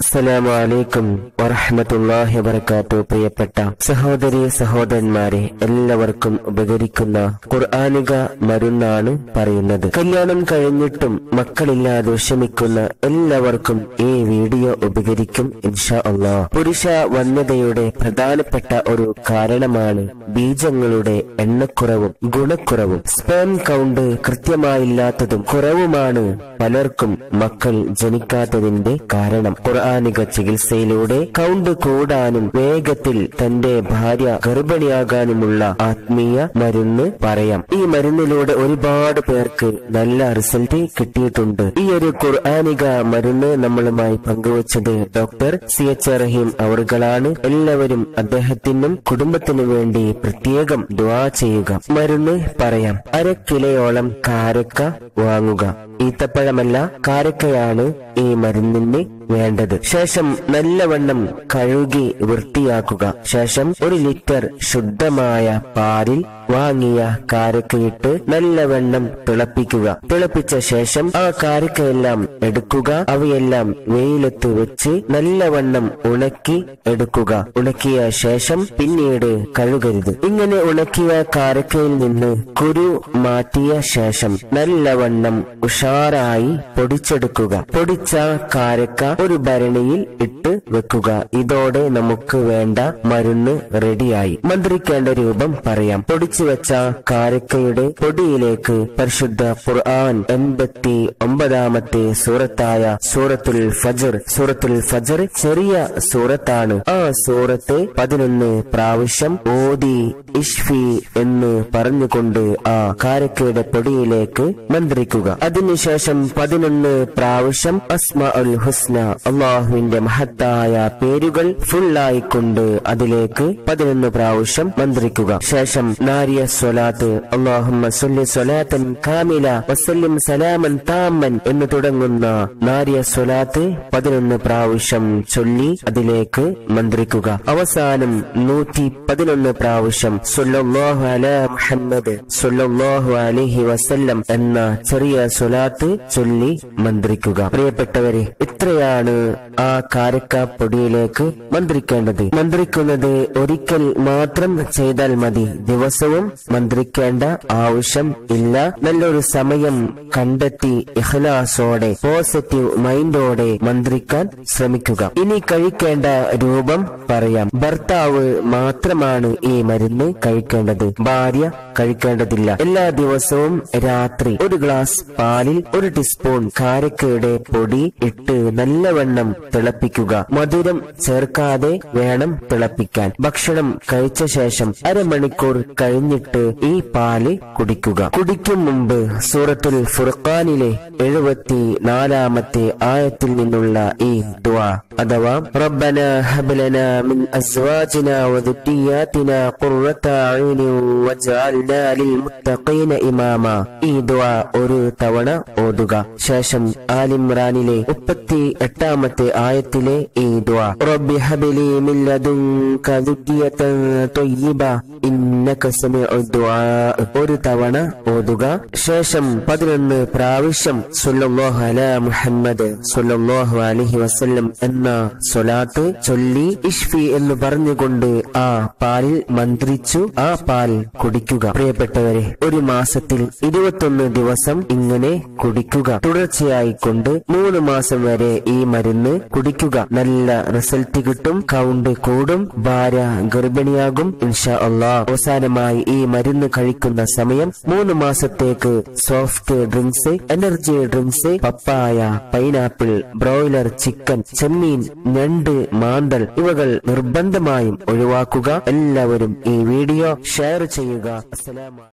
അസ്സലാമു അലൈക്കും വറഹ്മത്തുള്ളാഹി വബറകാത്തു പ്രിയപ്പെട്ട സഹോദരി സഹോദരന്മാരെ എല്ലാവർക്കും ഉപകരിക്കുന്ന ഖുർആാനിക മരുന്നാണ് പറയുന്നത് കല്യാണം കഴിഞ്ഞിട്ടും മക്കളില്ലാതെ വിഷമിക്കുന്ന എല്ലാവർക്കും ഈ വീഡിയോ ഉപകരിക്കും ഇൻഷാ അള്ളാഹ് പുരുഷ വന്യതയുടെ പ്രധാനപ്പെട്ട ഒരു കാരണമാണ് ബീജങ്ങളുടെ എണ്ണക്കുറവും ഗുണക്കുറവും സ്പേം കൗണ്ട് കൃത്യമായില്ലാത്തതും കുറവുമാണ് പലർക്കും മക്കൾ ജനിക്കാത്തതിന്റെ കാരണം ഖുർആാനിക ചികിത്സയിലൂടെ കൗണ്ട് കൂടാനും വേഗത്തിൽ തന്റെ ഭാര്യ ഗർഭിണിയാകാനുമുള്ള ആത്മീയ മരുന്ന് പറയാം ഈ മരുന്നിലൂടെ ഒരുപാട് പേർക്ക് നല്ല റിസൾട്ട് കിട്ടിയിട്ടുണ്ട് ഈ ഒരു ഖുർആാനിക മരുന്ന് നമ്മളുമായി പങ്കുവച്ചത് ഡോക്ടർ സി എച്ച് റഹീം അവർകളാണ് എല്ലാവരും അദ്ദേഹത്തിനും കുടുംബത്തിനു വേണ്ടി പ്രത്യേകം ദുആ ചെയ്യുക മരുന്ന് പറയാം അര കിലോയോളം കാരക്ക വാങ്ങുക ഈത്തപ്പഴമല്ല കാരക്കയാണ് ഈ മരുന്നിന് വേണ്ടത് ശേഷം നല്ലവണ്ണം കഴുകി വൃത്തിയാക്കുക ശേഷം ഒരു ലിറ്റർ ശുദ്ധമായ പാലിൽ വാങ്ങിയ കാരക്കയിട്ട് നല്ലവണ്ണം തിളപ്പിക്കുക തിളപ്പിച്ച ശേഷം ആ കാരക്കയെല്ലാം എടുക്കുക അവയെല്ലാം വെയിലത്ത് വെച്ച് നല്ലവണ്ണം ഉണക്കി എടുക്കുക ഉണക്കിയ ശേഷം പിന്നീട് കഴുകരുത് ഇങ്ങനെ ഉണക്കിയ കാരക്കയിൽ നിന്ന് കുരു മാറ്റിയ ശേഷം നല്ലവണ്ണം ഉഷാറായി പൊടിച്ചെടുക്കുക പൊടിച്ച കാരക്ക ഒരു ഭരണിയിൽ ഇട്ട് വെക്കുക ഇതോടെ നമുക്ക് വേണ്ട മരുന്ന് റെഡിയായി മന്ത്രിക്കേണ്ട രൂപം പറയാം പൊടിച്ചു വെച്ച കാരക്കയുടെ പൊടിയിലേക്ക് പരിശുദ്ധ ഖുർആൻ എൺപത്തി ഒമ്പതാമത്തെ സൂറത്തായ സൂറത്തുൽ ഫജർ സൂറത്തുൽ ഫജർ ചെറിയ സൂറത്താണ് ആ സൂറത്തെ പതിനൊന്ന് പ്രാവശ്യം ഓതി ഇഷ്ഫി എന്ന് പറഞ്ഞുകൊണ്ട് ആ കാരക്കയുടെ പൊടിയിലേക്ക് മന്ത്രിക്കുക അതിനുശേഷം പതിനൊന്ന് പ്രാവശ്യം അസ്മ ഉൽ ഹുസ്ന അള്ളാഹുവിന്റെ മഹത്തായ പേരുകൾ ഫുള്ളായിക്കൊണ്ട് അതിലേക്ക് പതിനൊന്ന് പ്രാവശ്യം മന്ത്രിക്കുക ശേഷം നാരിയ സ്വലാത്ത് അള്ളാഹുമ്മ സല്ലി സ്വലാത്തൻ കാമില വസല്ലിം സലാമൻ താമൻ എന്ന് തുടങ്ങുന്ന നാരിയ സ്വലാത്ത് പതിനൊന്ന് പ്രാവശ്യം ചൊല്ലി അതിലേക്ക് മന്ത്രിക്കുക അവസാനം നൂറ്റി പതിനൊന്ന് പ്രാവശ്യം സുല്ലല്ലാഹു അലാ മുഹമ്മദ് സുല്ലല്ലാഹു അലൈഹി വസല്ലം എന്ന ചെറിയ സ്വലാത്ത് ചൊല്ലി മന്ത്രിക്കുക പ്രിയപ്പെട്ടവരെ ഇത്രയാണ് ആ കാരക്ക പൊടിയിലേക്ക് മന്ത്രിക്കേണ്ടത് മന്ത്രിക്കുന്നത് ഒരിക്കൽ മാത്രം ചെയ്താൽ മതി ദിവസവും മന്ത്രിക്കേണ്ട ആവശ്യം ഇല്ല നല്ലൊരു സമയം കണ്ടെത്തി ഇഖ്ലാസോടെ പോസിറ്റീവ് മൈൻഡോടെ മന്ത്രിക്കാൻ ശ്രമിക്കുക ഇനി കഴിക്കേണ്ട രൂപം പറയാം ഭർത്താവ് മാത്രമാണ് ഈ മരുന്ന് കഴിക്കേണ്ടത് ഭാര്യ കഴിക്കേണ്ടതില്ല എല്ലാ ദിവസവും രാത്രി ഒരു ഗ്ലാസ് പാലിൽ ഒരു ടീസ്പൂൺ കാരക്കയുടെ പൊടി ഇട്ട് നല്ലവണ്ണം തിളപ്പിക്കുക മധുരം ചേർക്കാതെ വേണം തിളപ്പിക്കാൻ ഭക്ഷണം കഴിച്ച ശേഷം അരമണിക്കൂർ കഴിഞ്ഞിട്ട് ഈ പാല് കുടിക്കുക കുടിക്കും മുമ്പ് സൂറത്തുൽ ഫുർഖാനിലെ എഴുപത്തി നാലാമത്തെ ആയത്തിൽ നിന്നുള്ള ഈ ദുആ അഥവാ റബ്ബന ഹബ്ലന മിൻ അസ്വാജിന വദുരിയാതിന ഖുർറത അയ്നി വജഅൽനാ ലിൽമുത്തഖീന ഇമാമ ഈ ദുആ ഒരു തവണ ഓതുക ശേഷം ആലിമ്രാനിലെ മുപ്പത്തി എട്ടാമത്തെ ആയത്തിലെ ഈ ദുആ റബ്ബി ഹബ്ലി മിൻ ലദുൻക ദുരിയതൻ ത്വയ്യിബ ഇന്നക സമീഉ ദുആ ഒരു തവണ ഓതുക ശേഷം പതിനൊന്ന് പ്രാവശ്യം സല്ലല്ലാഹു അലാ മുഹമ്മദ് സല്ലല്ലാഹു അലൈഹി വസല്ലം എന്ന സ്വലാത്ത് ചൊല്ലി ഇഷ്ഫി എന്ന് പറഞ്ഞുകൊണ്ട് ആ പാലിൽ മന്ത്രിച്ചു ആ പാൽ കുടിക്കുക പ്രിയപ്പെട്ടവരെ ഒരു മാസത്തിൽ ഇരുപത്തൊന്ന് ദിവസം ഇങ്ങനെ കുടിക്കുക തുടർച്ചയായി കൊണ്ട് മൂന്ന് മാസം വരെ ഈ മരുന്ന് കുടിക്കുക നല്ല റിസൾട്ട് കിട്ടും കൗണ്ട് കൂടും ഭാര്യ ഗർഭിണിയാകും ഇൻഷാ അള്ളാ അവസാനമായി ഈ മരുന്ന് കഴിക്കുന്ന സമയം മൂന്ന് മാസത്തേക്ക് soft drinks energy drinks papaya pineapple broiler chicken ചെമ്മീൻ ഞണ്ട് മാന്തൽ ഇവകൾ നിർബന്ധമായും ഒഴിവാക്കുക എല്ലാവരും ഈ വീഡിയോ ഷെയർ ചെയ്യുക അസ്സലാമു